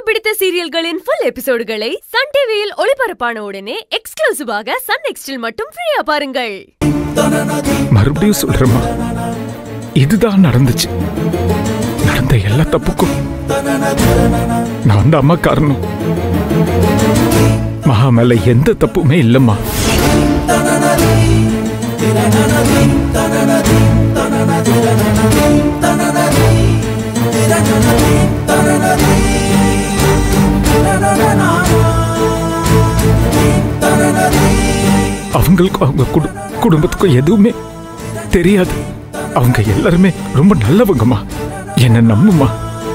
பிடித்த சீரியல்களின் full எபிசோடுகளை Sun டிவியில் ஒளிபரப்பான உடனே எக்ஸ்க்ளூசிவாக சன் நெக்ஸ்டில் மட்டும் ஃப்ரீயா பாருங்கள் மறுபடியும் சொல்றேம்மா இதுதான் நடந்துச்சு நடந்த எல்லா தப்புக்கும் நான் அந்த அம்மா காரணம் மகா மேல எந்த தப்புமே இல்லம்மா அவங்களுக்கும் அவங்க குடு- குடும்பத்துக்கும் எதுவுமே தெரியாது அவங்க எல்லாருமே ரொம்ப நல்லவங்கம்மா என்ன நம்புமா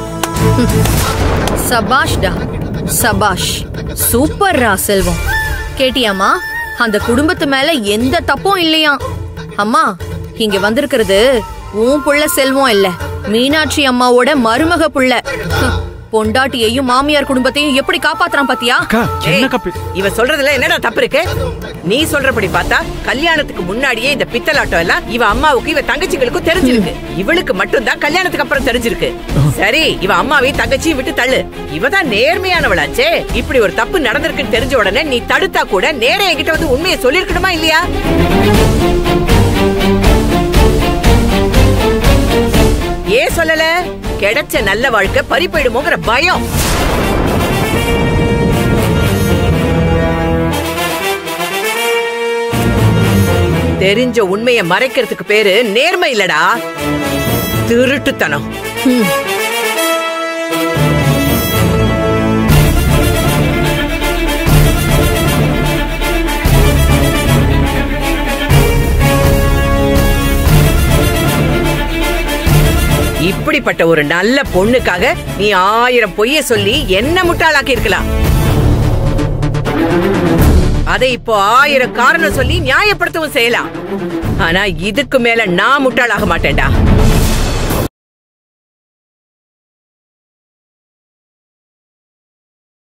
சபாஷ்டா சபாஷ் சூப்பர்ரா செல்வம் கேட்டியாமா அந்த குடும்பத்து மேல எந்த தப்பும் இல்லையா அம்மா இங்க வந்திருக்கிறது உன் புள்ள செல்வம் இல்ல மீனாட்சி அம்மாவோட மருமக புள்ள ஹம், பொண்டாட்டியையும் மாமியார் குடும்பத்தையும் எப்படி காப்பாத்துறான் பாத்தியா அக்கா என்னக்கா பே- இவ சொல்றதுல என்னடா தப்பு இருக்கு நீ சொல்றபடி பார்த்தா கல்யாணத்துக்கு முன்னாடியே இந்த பித்தலாட்டம் எல்லாம் இவ அம்மாவுக்கு இவ தங்கச்சிகளுக்கும் தெரிஞ்சிருக்கு இவளுக்கு மட்டும் தான் கல்யாணத்துக்கு அப்புறம் தெரிஞ்சிருக்கு சரி இவ அம்மாவையும் தங்கச்சியும் விட்டு தள்ளு இவ தான் நேர்மையானவளாச்சே இப்படி ஒரு தப்பு நடந்திருக்குன்னு தெரிஞ்ச உடனே நீ தடுத்தா கூட நேரே என்கிட்ட வந்து உண்மையை சொல்லிருக்கணுமா இல்லையா ஏன் சொல்லல கிடைச்ச நல்ல வாழ்க்கை பறி போயிடுமோங்கிற பயம் தெரிஞ்ச உண்மையை மறைக்கிறதுக்கு பேரு நேர்மை இல்லடா திருட்டுத்தனம் ஹம், இப்படிப்பட்ட ஒரு நல்ல பொண்ணுக்காக நீ ஆயிரம் பொய்ய சொல்லி என்ன முட்டாளாக்கி இருக்கலாம் அதை இப்போ ஆயிரம் காரணம் சொல்லி நியாயப்படுத்தவும் செய்யலாம் ஆனா இதுக்கு மேல நான் முட்டாளாக மாட்டேன்டா